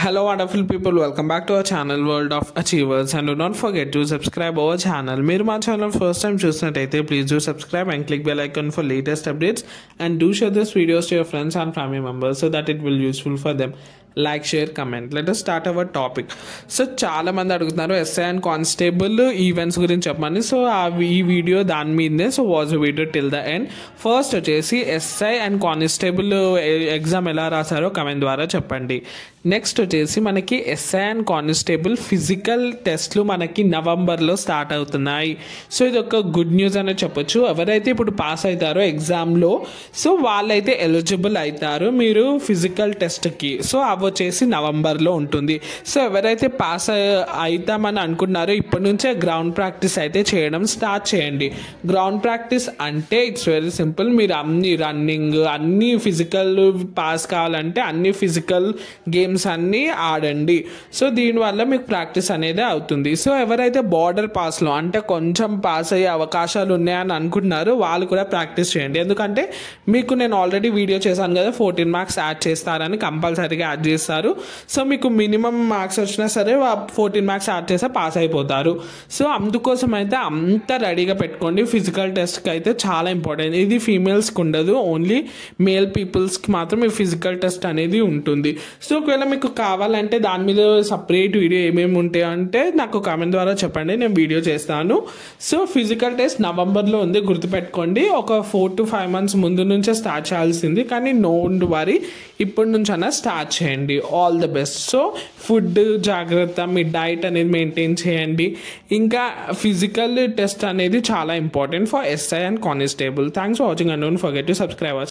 Hello, wonderful people. Welcome back to our channel, World of Achievers. And do not forget to subscribe our channel. మీరు మా channel first time చూసినట్టయితే please do subscribe and click bell icon for latest updates and do share this videos to your friends and family members so that it will useful for them like share comment let us start our topic so చాలా మంది అడుగుతున్నారు SI and constable events గురించి చెప్పమని so ఆ ఈ video దాని మీదే so watch video till the end first వచ్చేసి ఎస్ఐ అండ్ కానిస్టేబుల్ ఎగ్జామ్ ఎలా రాశారో కమెంట్ ద్వారా చెప్పండి నెక్స్ట్ వచ్చేసి మనకి ఎస్ఐ అండ్ కానిస్టేబుల్ ఫిజికల్ టెస్ట్లు మనకి నవంబర్లో స్టార్ట్ అవుతున్నాయి సో ఇది ఒక గుడ్ న్యూస్ అనే చెప్పొచ్చు ఎవరైతే ఇప్పుడు పాస్ అవుతారో ఎగ్జామ్లో సో వాళ్ళైతే ఎలిజిబుల్ అవుతారు మీరు ఫిజికల్ టెస్ట్కి సో అవి వచ్చేసి నవంబర్లో ఉంటుంది సో ఎవరైతే పాస్ అవుతామని అనుకున్నారో ఇప్పటి నుంచే గ్రౌండ్ ప్రాక్టీస్ అయితే చేయడం స్టార్ట్ చేయండి గ్రౌండ్ ప్రాక్టీస్ అంటే ఇట్స్ వెరీ సింపుల్ మీరు అన్ని రన్నింగ్ అన్ని ఫిజికల్ పాస్ కావాలంటే అన్ని ఫిజికల్ గేమ్స్ అన్నీ ఆడండి సో దీనివల్ల మీకు ప్రాక్టీస్ అనేది అవుతుంది సో ఎవరైతే బార్డర్ పాస్లో అంటే కొంచెం పాస్ అయ్యే అవకాశాలు ఉన్నాయని అనుకుంటున్నారో వాళ్ళు కూడా ప్రాక్టీస్ చేయండి ఎందుకంటే మీకు నేను ఆల్రెడీ వీడియో చేశాను కదా ఫోర్టీన్ మార్క్స్ యాడ్ చేస్తారని కంపల్సరీగా యాడ్ చేస్తారు సో మీకు మినిమం మార్క్స్ వచ్చినా సరే ఫోర్టీన్ మార్క్స్ యాడ్ చేస్తే పాస్ అయిపోతారు సో అందుకోసం అయితే అంత రెడీగా పెట్టుకోండి ఫిజికల్ టెస్ట్కి అయితే చాలా ఇంపార్టెంట్ ఇది ఫీమేల్స్కి ఉండదు ఓన్లీ మేల్ పీపుల్స్కి మాత్రం ఈ ఫిజికల్ టెస్ట్ అనేది ఉంటుంది సో ఒకవేళ మీకు కావాలంటే దాని మీద సపరేట్ వీడియో ఏమేమి ఉంటాయో అంటే నాకు కామెంట్ ద్వారా చెప్పండి నేను వీడియో చేస్తాను సో ఫిజికల్ టెస్ట్ నవంబర్లో ఉంది గుర్తుపెట్టుకోండి ఒక ఫోర్ టు ఫైవ్ మంత్స్ ముందు నుంచే స్టార్ట్ చేయాల్సింది కానీ నోండ్ వరీ ఇప్పటి నుంచి అన్నా స్టార్ట్ చేయండి all the best so food జాగ్రత్త మీ డైట్ అనేది మెయింటైన్ చేయండి ఇంకా ఫిజికల్ టెస్ట్ అనేది చాలా important for SI and constable thanks for watching and don't forget to subscribers